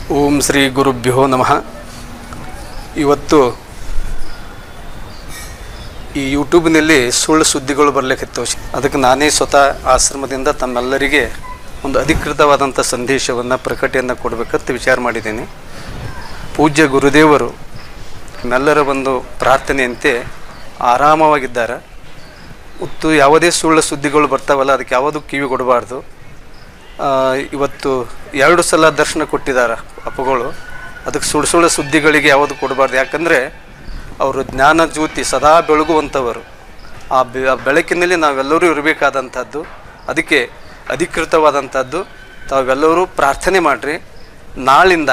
ಓಂ ಶ್ರೀ ಗುರುಭ್ಯೋ ನಮಃ ಇವತ್ತು ಈ ಯೂಟ್ಯೂಬ್ನಲ್ಲಿ ಸುಳ್ಳು ಸುದ್ದಿಗಳು ಬರಲಿಕ್ಕಿತ್ತು ಅದಕ್ಕೆ ನಾನೇ ಸ್ವತಃ ಆಶ್ರಮದಿಂದ ತಮ್ಮೆಲ್ಲರಿಗೆ ಒಂದು ಅಧಿಕೃತವಾದಂಥ ಸಂದೇಶವನ್ನು ಪ್ರಕಟಣೆಯನ್ನು ಕೊಡಬೇಕಂತ ವಿಚಾರ ಮಾಡಿದ್ದೀನಿ ಪೂಜ್ಯ ಗುರುದೇವರು ನಮ್ಮೆಲ್ಲರ ಒಂದು ಪ್ರಾರ್ಥನೆಯಂತೆ ಆರಾಮವಾಗಿದ್ದಾರೆ ಮತ್ತು ಯಾವುದೇ ಸುಳ್ಳು ಸುದ್ದಿಗಳು ಬರ್ತಾವಲ್ಲ ಅದಕ್ಕೆ ಯಾವುದೂ ಕಿವಿ ಕೊಡಬಾರ್ದು ಆ, ಇವತ್ತು ಎರಡು ಸಲ ದರ್ಶನ ಕೊಟ್ಟಿದ್ದಾರೆ ಅಪ್ಪಗಳು ಅದಕ್ಕೆ ಸುಳ್ಳು ಸುಳ್ಳು ಸುದ್ದಿಗಳಿಗೆ ಯಾವುದು ಕೊಡಬಾರ್ದು ಯಾಕಂದರೆ ಅವರು ಜ್ಞಾನ ಜ್ಯೋತಿ ಸದಾ ಬೆಳಗುವಂಥವರು ಆ ಬೆ- ಆ ಬೆಳಕಿನಲ್ಲಿ ನಾವೆಲ್ಲರೂ ಇರಬೇಕಾದಂಥದ್ದು ಅದಕ್ಕೆ ಅಧಿಕೃತವಾದಂಥದ್ದು ತಾವೆಲ್ಲರೂ ಪ್ರಾರ್ಥನೆ ಮಾಡಿರಿ ನಾಳಿಂದ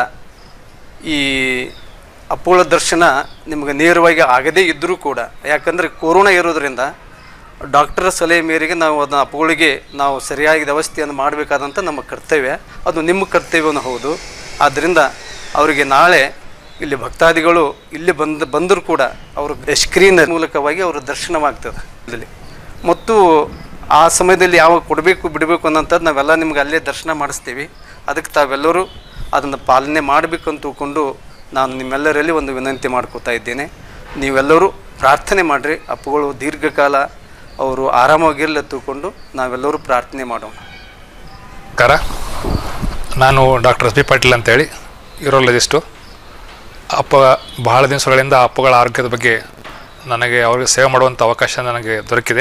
ಈ ಅಪ್ಪೋಳ ದರ್ಶನ ನಿಮಗೆ ನೇರವಾಗಿ ಆಗದೇ ಇದ್ದರೂ ಕೂಡ ಯಾಕಂದರೆ ಕೊರೋನಾ ಇರೋದ್ರಿಂದ ಡಾಕ್ಟರ್ ಸಲಹೆ ಮೇರೆಗೆ ನಾವು ಅದನ್ನ ಅಪ್ಪಗಳಿಗೆ ನಾವು ಸರಿಯಾಗಿ ವ್ಯವಸ್ಥೆಯನ್ನು ಮಾಡಬೇಕಾದಂಥ ನಮ್ಮ ಕರ್ತವ್ಯ ಅದು ನಿಮ್ಮ ಕರ್ತವ್ಯವೂ ಹೌದು ಆದ್ದರಿಂದ ಅವರಿಗೆ ನಾಳೆ ಇಲ್ಲಿ ಭಕ್ತಾದಿಗಳು ಇಲ್ಲಿ ಬಂದು ಬಂದರೂ ಕೂಡ ಅವರು ಸ್ಕ್ರೀನ್ ಮೂಲಕವಾಗಿ ಅವರ ದರ್ಶನವಾಗ್ತದೆ ಇಲ್ಲಿ ಮತ್ತು ಆ ಸಮಯದಲ್ಲಿ ಯಾವಾಗ ಕೊಡಬೇಕು ಬಿಡಬೇಕು ಅನ್ನೋಂಥದ್ದು ನಾವೆಲ್ಲ ನಿಮ್ಗೆ ಅಲ್ಲೇ ದರ್ಶನ ಮಾಡಿಸ್ತೀವಿ ಅದಕ್ಕೆ ತಾವೆಲ್ಲರೂ ಅದನ್ನು ಪಾಲನೆ ಮಾಡಬೇಕು ಅಂತ ತಿಳ್ಕೊಂಡು ನಾನು ನಿಮ್ಮೆಲ್ಲರಲ್ಲಿ ಒಂದು ವಿನಂತಿ ಮಾಡ್ಕೋತಾ ಇದ್ದೇನೆ ನೀವೆಲ್ಲರೂ ಪ್ರಾರ್ಥನೆ ಮಾಡಿರಿ ಅಪ್ಪುಗಳು ದೀರ್ಘಕಾಲ ಅವರು ಆರಾಮಾಗಿರಲಿ ಅಂತ ತಿಳ್ಕೊಂಡು ನಾವೆಲ್ಲರೂ ಪ್ರಾರ್ಥನೆ ಮಾಡೋಣ ನಮಸ್ಕಾರ ನಾನು ಡಾಕ್ಟರ್ ಎಸ್ ಬಿ ಪಾಟೀಲ್ ಅಂತೇಳಿ ಯೂರೋಲಜಿಸ್ಟು ಅಪ್ಪ ಬಹಳ ದಿವಸಗಳಿಂದ ಅಪ್ಪಗಳ ಆರೋಗ್ಯದ ಬಗ್ಗೆ ನನಗೆ ಅವರಿಗೆ ಸೇವೆ ಮಾಡುವಂಥ ಅವಕಾಶ ನನಗೆ ದೊರಕಿದೆ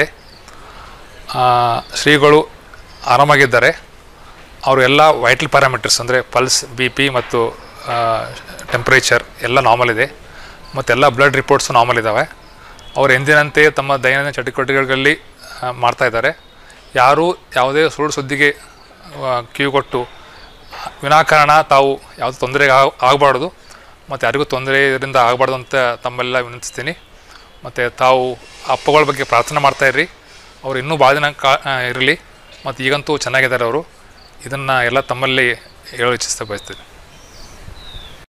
ಆ, ಶ್ರೀಗಳು ಆರಾಮಾಗಿದ್ದಾರೆ ಅವರು ಎಲ್ಲ ವೈಟಲ್ ಪ್ಯಾರಾಮೀಟರ್ಸ್ ಅಂದರೆ ಪಲ್ಸ್ ಬಿ ಪಿ ಮತ್ತು ಟೆಂಪ್ರೇಚರ್ ಎಲ್ಲ ನಾರ್ಮಲ್ ಇದೆ ಮತ್ತು ಎಲ್ಲ ಬ್ಲಡ್ ರಿಪೋರ್ಟ್ಸು ನಾರ್ಮಲ್ ಇದ್ದಾವೆ ಅವರು ಎಂದಿನಂತೆ ತಮ್ಮ ದೈನಂದಿನ ಚಟುವಟಿಕೆಗಳಲ್ಲಿ ಆ, ಮಾಡ್ತಾ ಇದ್ದಾರೆ ಯಾರೂ ಯಾವುದೇ ಸುಳ್ಳು ಸುದ್ದಿಗೆ ಆ, ಕಿವಿ ಕೊಟ್ಟು ವಿನಾಕಾರಣ ತಾವು ಯಾವುದೇ ತೊಂದರೆಗೆ ಆಗಬಾರ್ದು ಮತ್ತು ಯಾರಿಗೂ ತೊಂದರೆ ಇದರಿಂದ ಆಗಬಾರ್ದು ಅಂತ ತಮ್ಮೆಲ್ಲ ವಿನಂತಿಸ್ತೀನಿ ಮತ್ತು ತಾವು ಅಪ್ಪಗಳ ಬಗ್ಗೆ ಪ್ರಾರ್ಥನೆ ಮಾಡ್ತಾ ಇರ್ರಿ ಅವ್ರು ಇನ್ನೂ ಭಾಳ ದಿನ ಕಾ ಇರಲಿ ಮತ್ತು ಈಗಂತೂ ಚೆನ್ನಾಗಿದ್ದಾರೆ ಅವರು ಇದನ್ನು ಎಲ್ಲ ತಮ್ಮಲ್ಲಿ ಹೇಳಲು ಇಚ್ಛಿಸ್ತಾ ಬಯಸ್ತೀನಿ